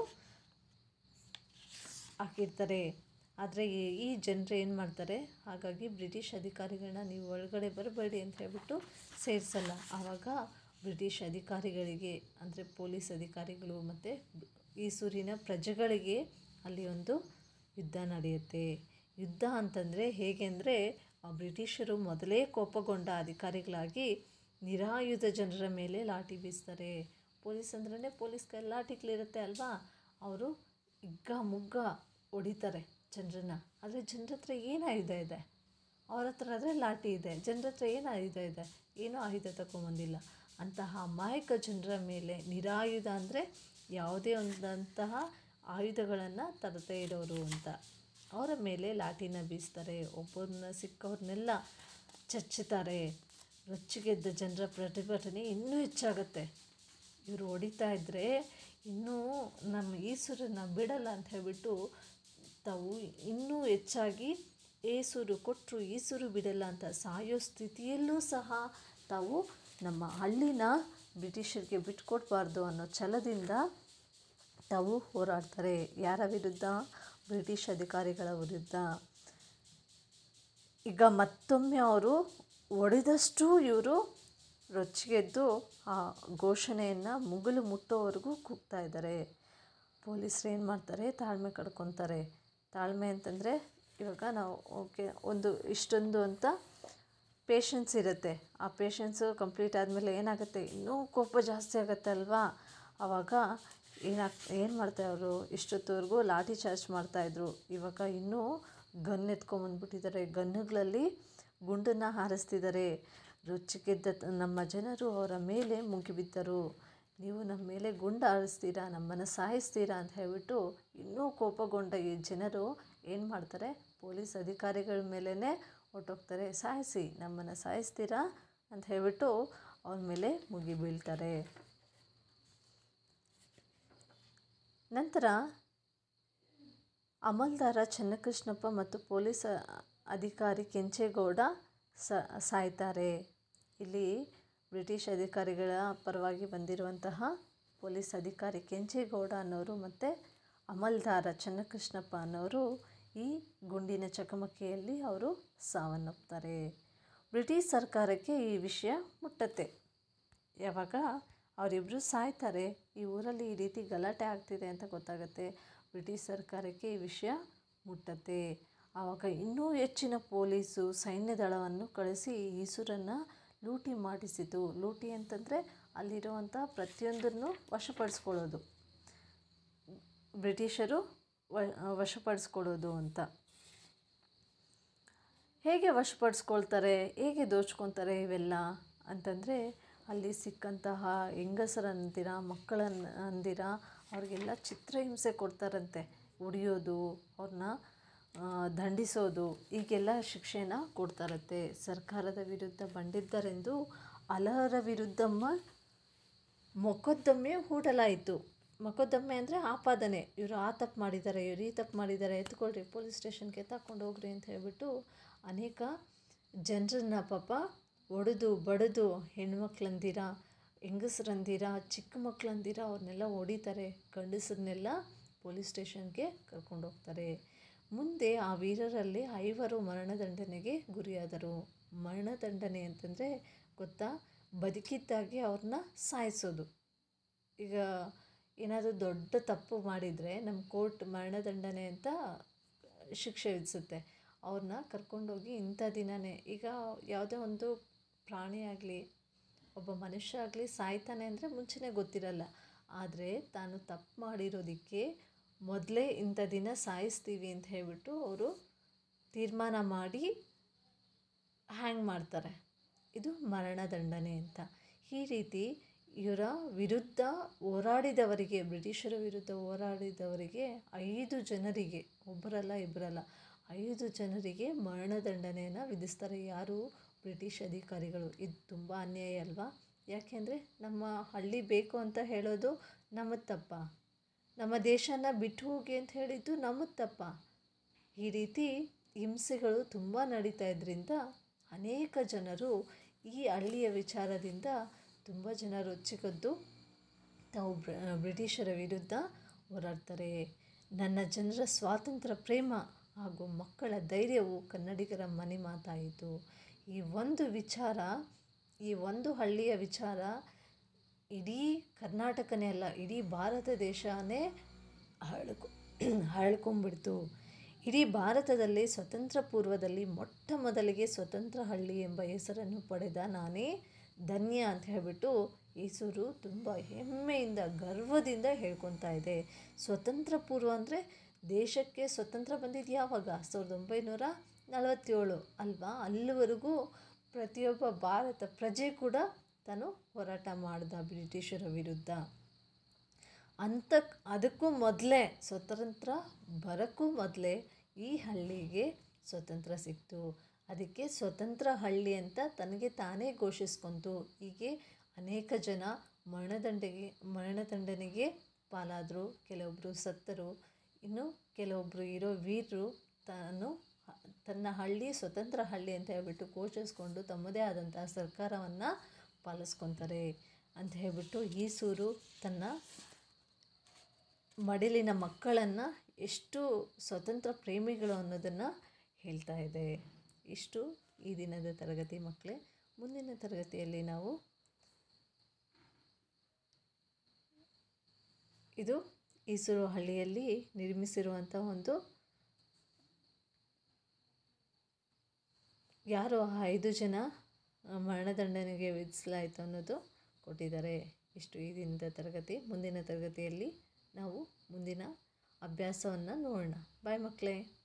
ಹಾಕಿರ್ತಾರೆ ಆದರೆ ಈ- ಈ ಜನರು ಏನು ಮಾಡ್ತಾರೆ ಹಾಗಾಗಿ ಬ್ರಿಟಿಷ್ ಅಧಿಕಾರಿಗಳನ್ನ ನೀವು ಒಳಗಡೆ ಬರಬೇಡಿ ಅಂತ ಹೇಳ್ಬಿಟ್ಟು ಸೇರಿಸಲ್ಲ ಆವಾಗ ಬ್ರಿಟಿಷ್ ಅಧಿಕಾರಿಗಳಿಗೆ ಅಂದರೆ ಪೊಲೀಸ್ ಅಧಿಕಾರಿಗಳು ಮತ್ತು ಈಸೂರಿನ ಪ್ರಜೆಗಳಿಗೆ ಅಲ್ಲಿ ಒಂದು ಯುದ್ಧ ನಡೆಯುತ್ತೆ ಯುದ್ಧ ಅಂತಂದರೆ ಹೇಗೆ ಅಂದರೆ ಆ ಬ್ರಿಟಿಷರು ಮೊದಲೇ ಕೋಪಗೊಂಡ ಅಧಿಕಾರಿಗಳಾಗಿ ನಿರಾಯುಧ ಜನರ ಮೇಲೆ ಲಾಠಿ ಬೀಸ್ತಾರೆ ಪೊಲೀಸ್ ಅಂದ್ರೇ ಪೊಲೀಸ್ ಕೈ ಲಾಠಿಗಳಿರುತ್ತೆ ಅಲ್ವಾ ಅವರು ಇಗ್ಗ ಮುಗ್ಗ ಹೊಡಿತಾರೆ ಜನರನ್ನ ಆದರೆ ಜನರ ಹತ್ರ ಏನು ಆಯುಧ ಇದೆ ಅವ್ರ ಹತ್ರ ಆದರೆ ಲಾಠಿ ಇದೆ ಜನರ ಹತ್ರ ಏನು ಆಯುಧ ಇದೆ ಏನೂ ಆಯುಧ ತಗೊಂಬಂದಿಲ್ಲ ಅಂತಹ ಅಮಾಯಕ ಜನರ ಮೇಲೆ ನಿರಾಯುಧ ಅಂದರೆ ಯಾವುದೇ ಒಂದಂತಹ ಆಯುಧಗಳನ್ನು ತರದೇ ಇರೋರು ಅಂತ ಅವರ ಮೇಲೆ ಲಾಠಿನ ಬೀಸ್ತಾರೆ ಒಬ್ಬರನ್ನ ಸಿಕ್ಕವ್ರನ್ನೆಲ್ಲ ಚಚ್ಚುತ್ತಾರೆ ರೊಚ್ಚಿಗೆದ್ದ ಜನರ ಪ್ರತಿಭಟನೆ ಇನ್ನೂ ಹೆಚ್ಚಾಗುತ್ತೆ ಇವರು ಹೊಡಿತಾ ಇದ್ದರೆ ಇನ್ನೂ ನಮ್ಮ ಈಸೂರನ್ನ ಬಿಡಲ್ಲ ಅಂತ ಹೇಳ್ಬಿಟ್ಟು ತಾವು ಇನ್ನೂ ಹೆಚ್ಚಾಗಿ ಏಸೂರು ಕೊಟ್ಟರು ಈಸೂರು ಬಿಡಲ್ಲ ಅಂತ ಸಾಯೋ ಸ್ಥಿತಿಯಲ್ಲೂ ಸಹ ತಾವು ನಮ್ಮ ಹಳ್ಳಿನ ಬ್ರಿಟಿಷರಿಗೆ ಬಿಟ್ಕೊಡ್ಬಾರ್ದು ಅನ್ನೋ ಛಲದಿಂದ ತಾವು ಹೋರಾಡ್ತಾರೆ ಯಾರ ವಿರುದ್ಧ ಬ್ರಿಟಿಷ್ ಅಧಿಕಾರಿಗಳ ವಿರುದ್ಧ ಈಗ ಮತ್ತೊಮ್ಮೆ ಅವರು ಹೊಡೆದಷ್ಟು ಇವರು ರೊಚ್ಚಿಗೆದ್ದು ಆ ಘೋಷಣೆಯನ್ನು ಮುಗಿಲು ಮುಟ್ಟೋವರೆಗೂ ಕೂಗ್ತಾ ಇದ್ದಾರೆ ಪೊಲೀಸರು ಏನು ಮಾಡ್ತಾರೆ ತಾಳ್ಮೆ ಕಡ್ಕೊತಾರೆ ತಾಳ್ಮೆ ಅಂತಂದರೆ ಇವಾಗ ನಾವು ಓಕೆ ಒಂದು ಇಷ್ಟೊಂದು ಅಂತ ಪೇಷನ್ಸ್ ಇರುತ್ತೆ ಆ ಪೇಷನ್ಸು ಕಂಪ್ಲೀಟ್ ಆದಮೇಲೆ ಏನಾಗುತ್ತೆ ಇನ್ನೂ ಕೋಪ ಜಾಸ್ತಿ ಆಗುತ್ತೆ ಅಲ್ವಾ ಆವಾಗ ಏನಾಗ್ ಏನು ಮಾಡ್ತಾರೆ ಅವರು ಇಷ್ಟೊತ್ತವರೆಗೂ ಲಾಠಿ ಚಾರ್ಜ್ ಮಾಡ್ತಾಯಿದ್ರು ಇವಾಗ ಇನ್ನೂ ಗನ್ ಎತ್ಕೊಂಬಂದ್ಬಿಟ್ಟಿದ್ದಾರೆ ಗನ್ನುಗಳಲ್ಲಿ ಗುಂಡನ್ನು ಹಾರಿಸ್ತಿದ್ದಾರೆ ರೊಚ್ಚಿಗೆದ್ದ ತ- ನಮ್ಮ ಜನರು ಅವರ ಮೇಲೆ ಮುಗಿಬಿದ್ದರು ನೀವು ನಮ್ಮ ಮೇಲೆ ಗುಂಡು ಹಾರಿಸ್ತೀರಾ ನಮ್ಮನ್ನು ಸಾಯಿಸ್ತೀರಾ ಅಂತ ಹೇಳ್ಬಿಟ್ಟು ಇನ್ನೂ ಕೋಪಗೊಂಡ ಈ ಜನರು ಏನು ಮಾಡ್ತಾರೆ ಪೊಲೀಸ್ ಅಧಿಕಾರಿಗಳ ಮೇಲೇ ಹೊರ್ಟೋಗ್ತಾರೆ ಸಾಯಿಸಿ ನಮ್ಮನ್ನು ಸಾಯಿಸ್ತೀರಾ ಅಂತ ಹೇಳ್ಬಿಟ್ಟು ಅವ್ರ ಮೇಲೆ ಮುಗಿ ಬೀಳ್ತಾರೆ ನಂತರ ಅಮಲ್ದಾರ ಚೆನ್ನಕೃಷ್ಣಪ್ಪ ಮತ್ತು ಪೊಲೀಸ್ ಅಧಿಕಾರಿ ಕೆಂಚೇಗೌಡ ಸ ಸಾಯ್ತಾರೆ ಇಲ್ಲಿ ಬ್ರಿಟಿಷ್ ಅಧಿಕಾರಿಗಳ ಪರವಾಗಿ ಬಂದಿರುವಂತಹ ಪೊಲೀಸ್ ಅಧಿಕಾರಿ ಕೆಂಚೇಗೌಡ ಅನ್ನೋರು ಮತ್ತು ಅಮಲ್ದಾರ ಚೆನ್ನಕೃಷ್ಣಪ್ಪ ಅನ್ನೋರು ಈ ಗುಂಡಿನ ಚಕಮಕಿಯಲ್ಲಿ ಅವರು ಸಾವನ್ನಪ್ತಾರೆ ಬ್ರಿಟಿಷ್ ಸರ್ಕಾರಕ್ಕೆ ಈ ವಿಷಯ ಮುಟ್ಟತ್ತೆ ಯಾವಾಗ ಅವರಿಬ್ಬರು ಸಾಯ್ತಾರೆ ಈ ಊರಲ್ಲಿ ಈ ರೀತಿ ಗಲಾಟೆ ಆಗ್ತಿದೆ ಅಂತ ಗೊತ್ತಾಗುತ್ತೆ ಬ್ರಿಟಿಷ್ ಸರ್ಕಾರಕ್ಕೆ ಈ ವಿಷಯ ಮುಟ್ಟತ್ತೆ ಆವಾಗ ಇನ್ನೂ ಹೆಚ್ಚಿನ ಪೊಲೀಸು ಸೈನ್ಯ ದಳವನ್ನು ಕಳಿಸಿ ಈಸೂರನ್ನು ಲೂಟಿ ಮಾಡಿಸಿತು ಲೂಟಿ ಅಂತಂದರೆ ಅಲ್ಲಿರುವಂಥ ಪ್ರತಿಯೊಂದನ್ನು ವಶಪಡಿಸ್ಕೊಳ್ಳೋದು ಬ್ರಿಟಿಷರು ವ ವಶಪಡಿಸ್ಕೊಳ್ಳೋದು ಅಂತ ಹೇಗೆ ವಶಪಡಿಸ್ಕೊಳ್ತಾರೆ ಹೇಗೆ ದೋಚ್ಕೊತಾರೆ ಇವೆಲ್ಲ ಅಂತಂದರೆ ಅಲ್ಲಿ ಸಿಕ್ಕಂತಹ ಹೆಂಗಸರಂದಿರ ಮಕ್ಕಳನ್ನ ಅಂದಿರ ಅವ್ರಿಗೆಲ್ಲ ಚಿತ್ರಹಿಂಸೆ ಕೊಡ್ತಾರಂತೆ ಹೊಡಿಯೋದು ಅವ್ರನ್ನ ದಂಡಿಸೋದು ಹೀಗೆಲ್ಲ ಶಿಕ್ಷೆನ ಕೊಡ್ತಾರಂತೆ ಸರ್ಕಾರದ ವಿರುದ್ಧ ಬಂದಿದ್ದರೆಂದು ಹಲವರ ವಿರುದ್ಧಮ್ಮ ಮೊಕದ್ದಮೆ ಹೂಡಲಾಯಿತು ಮೊಕದ್ದಮೆ ಅಂದರೆ ಆಪಾದನೆ ಇವರು ಆ ತಪ್ಪು ಮಾಡಿದ್ದಾರೆ ಇವರು ಈ ತಪ್ಪು ಮಾಡಿದ್ದಾರೆ ಎತ್ಕೊಳ್ರಿ ಪೊಲೀಸ್ ಸ್ಟೇಷನ್ಗೆ ತಗೊಂಡು ಹೋಗ್ರಿ ಅಂತ ಹೇಳ್ಬಿಟ್ಟು ಅನೇಕ ಜನರನ್ನ ಪಾಪ ಒಡೆದು ಬಡಿದು ಹೆಣ್ಮಕ್ಳಂದಿರ ಹೆಂಗಸ್ರಂದಿರ ಚಿಕ್ಕ ಮಕ್ಕಳಂದಿರ ಅವ್ರನ್ನೆಲ್ಲ ಹೊಡಿತಾರೆ ಗಂಡಸರನ್ನೆಲ್ಲ ಪೊಲೀಸ್ ಸ್ಟೇಷನ್ಗೆ ಕರ್ಕೊಂಡು ಹೋಗ್ತಾರೆ ಮುಂದೆ ಆ ವೀರರಲ್ಲಿ ಐವರು ಮರಣದಂಡನೆಗೆ ಗುರಿಯಾದರು ಮರಣದಂಡನೆ ಅಂತಂದರೆ ಗೊತ್ತಾ ಬದುಕಿದ್ದಾಗೆ ಅವ್ರನ್ನ ಸಾಯಿಸೋದು ಈಗ ಏನಾದರೂ ದೊಡ್ಡ ತಪ್ಪು ಮಾಡಿದರೆ ನಮ್ಮ ಕೋರ್ಟ್ ಮರಣದಂಡನೆ ಅಂತ ಶಿಕ್ಷೆ ವಿಧಿಸುತ್ತೆ ಅವ್ರನ್ನ ಕರ್ಕೊಂಡೋಗಿ ಇಂಥ ದಿನವೇ ಈಗ ಯಾವುದೇ ಒಂದು ಪ್ರಾಣಿ ಆಗಲಿ ಒಬ್ಬ ಮನುಷ್ಯ ಆಗಲಿ ಸಾಯ್ತಾನೆ ಅಂದರೆ ಮುಂಚೆನೇ ಗೊತ್ತಿರಲ್ಲ ಆದರೆ ತಾನು ತಪ್ಪು ಮಾಡಿರೋದಕ್ಕೆ ಮೊದಲೇ ಇಂಥ ದಿನ ಸಾಯಿಸ್ತೀವಿ ಅಂತ ಹೇಳ್ಬಿಟ್ಟು ಅವರು ತೀರ್ಮಾನ ಮಾಡಿ ಹ್ಯಾಂಗ್ ಮಾಡ್ತಾರೆ ಇದು ಮರಣದಂಡನೆ ಅಂತ ಈ ರೀತಿ ಇವರ ವಿರುದ್ಧ ಹೋರಾಡಿದವರಿಗೆ ಬ್ರಿಟಿಷರ ವಿರುದ್ಧ ಹೋರಾಡಿದವರಿಗೆ ಐದು ಜನರಿಗೆ ಒಬ್ಬರಲ್ಲ ಇಬ್ಬರಲ್ಲ ಐದು ಜನರಿಗೆ ಮರಣದಂಡನೆಯನ್ನು ವಿಧಿಸ್ತಾರೆ ಯಾರು ಬ್ರಿಟಿಷ್ ಅಧಿಕಾರಿಗಳು ಇದು ತುಂಬ ಅನ್ಯಾಯ ಅಲ್ವಾ ಯಾಕೆಂದರೆ ನಮ್ಮ ಹಳ್ಳಿ ಬೇಕು ಅಂತ ಹೇಳೋದು ನಮ್ಮದು ತಪ್ಪ ನಮ್ಮ ದೇಶನ ಬಿಟ್ಟು ಹೋಗಿ ಅಂತ ಹೇಳಿದ್ದು ನಮ್ಮದು ತಪ್ಪ ಈ ರೀತಿ ಹಿಂಸೆಗಳು ತುಂಬ ನಡೀತಾ ಇದ್ದರಿಂದ ಅನೇಕ ಜನರು ಈ ಹಳ್ಳಿಯ ವಿಚಾರದಿಂದ ತುಂಬ ಜನ ರೊಚ್ಚಿಗೆದ್ದು ತಾವು ಬ್ರಿಟಿಷರ ವಿರುದ್ಧ ಹೋರಾಡ್ತಾರೆ ನನ್ನ ಜನರ ಸ್ವಾತಂತ್ರ್ಯ ಪ್ರೇಮ ಹಾಗೂ ಮಕ್ಕಳ ಧೈರ್ಯವು ಕನ್ನಡಿಗರ ಮನೆ ಮಾತಾಯಿತು ಈ ಒಂದು ವಿಚಾರ ಈ ಒಂದು ಹಳ್ಳಿಯ ವಿಚಾರ ಇಡೀ ಕರ್ನಾಟಕನೇ ಅಲ್ಲ ಇಡೀ ಭಾರತ ದೇಶನೇ ಹರಳ್ಕೊ ಹರಳ್ಕೊಂಡ್ಬಿಡ್ತು ಇಡೀ ಭಾರತದಲ್ಲಿ ಸ್ವತಂತ್ರ ಪೂರ್ವದಲ್ಲಿ ಮೊಟ್ಟ ಮೊದಲಿಗೆ ಸ್ವತಂತ್ರ ಹಳ್ಳಿ ಎಂಬ ಹೆಸರನ್ನು ಪಡೆದ ನಾನೇ ಧನ್ಯ ಅಂತ ಹೇಳಿಬಿಟ್ಟು ಈಸೂರು ತುಂಬ ಹೆಮ್ಮೆಯಿಂದ ಗರ್ವದಿಂದ ಹೇಳ್ಕೊತಾ ಇದೆ ಸ್ವತಂತ್ರ ಪೂರ್ವ ಅಂದರೆ ದೇಶಕ್ಕೆ ಸ್ವತಂತ್ರ ಬಂದಿದ್ದು ಯಾವಾಗ ಸಾವಿರದ ಒಂಬೈನೂರ ನಲವತ್ತೇಳು ಅಲ್ವಾ ಅಲ್ಲಿವರೆಗೂ ಪ್ರತಿಯೊಬ್ಬ ಭಾರತ ಪ್ರಜೆ ಕೂಡ ತಾನು ಹೋರಾಟ ಮಾಡ್ದ ಬ್ರಿಟಿಷರ ವಿರುದ್ಧ ಅಂತ ಅದಕ್ಕೂ ಮೊದಲೇ ಸ್ವತಂತ್ರ ಬರೋಕ್ಕೂ ಮೊದಲೇ ಈ ಹಳ್ಳಿಗೆ ಸ್ವತಂತ್ರ ಸಿಕ್ತು ಅದಕ್ಕೆ ಸ್ವತಂತ್ರ ಹಳ್ಳಿ ಅಂತ ತನಗೆ ತಾನೇ ಘೋಷಿಸ್ಕೊಂತು ಹೀಗೆ ಅನೇಕ ಜನ ಮರಣದಂಡೆಗೆ ಮರಣದಂಡನೆಗೆ ಪಾಲಾದರು ಕೆಲವೊಬ್ಬರು ಸತ್ತರು ಇನ್ನು ಕೆಲವೊಬ್ಬರು ಇರೋ ವೀರರು ತಾನು ತನ್ನ ಹಳ್ಳಿ ಸ್ವತಂತ್ರ ಹಳ್ಳಿ ಅಂತ ಹೇಳ್ಬಿಟ್ಟು ಘೋಷಿಸ್ಕೊಂಡು ತಮ್ಮದೇ ಆದಂತಹ ಸರ್ಕಾರವನ್ನು ಪಾಲಿಸ್ಕೊತಾರೆ ಅಂತ ಹೇಳ್ಬಿಟ್ಟು ಈಸೂರು ತನ್ನ ಮಡಿಲಿನ ಮಕ್ಕಳನ್ನು ಎಷ್ಟು ಸ್ವತಂತ್ರ ಪ್ರೇಮಿಗಳು ಅನ್ನೋದನ್ನು ಹೇಳ್ತಾ ಇದೆ ಇಷ್ಟು ಈ ದಿನದ ತರಗತಿ ಮಕ್ಕಳೇ ಮುಂದಿನ ತರಗತಿಯಲ್ಲಿ ನಾವು ಇದು ಈಸೂರು ಹಳ್ಳಿಯಲ್ಲಿ ನಿರ್ಮಿಸಿರುವಂಥ ಒಂದು ಯಾರು ಆ ಐದು ಜನ ಮರಣದಂಡನೆಗೆ ವಿಧಿಸಲಾಯಿತು ಅನ್ನೋದು ಕೊಟ್ಟಿದ್ದಾರೆ ಇಷ್ಟು ಈ ದಿನದ ತರಗತಿ ಮುಂದಿನ ತರಗತಿಯಲ್ಲಿ ನಾವು ಮುಂದಿನ ಅಭ್ಯಾಸವನ್ನು ನೋಡೋಣ ಬಾಯ್ ಮಕ್ಕಳೇ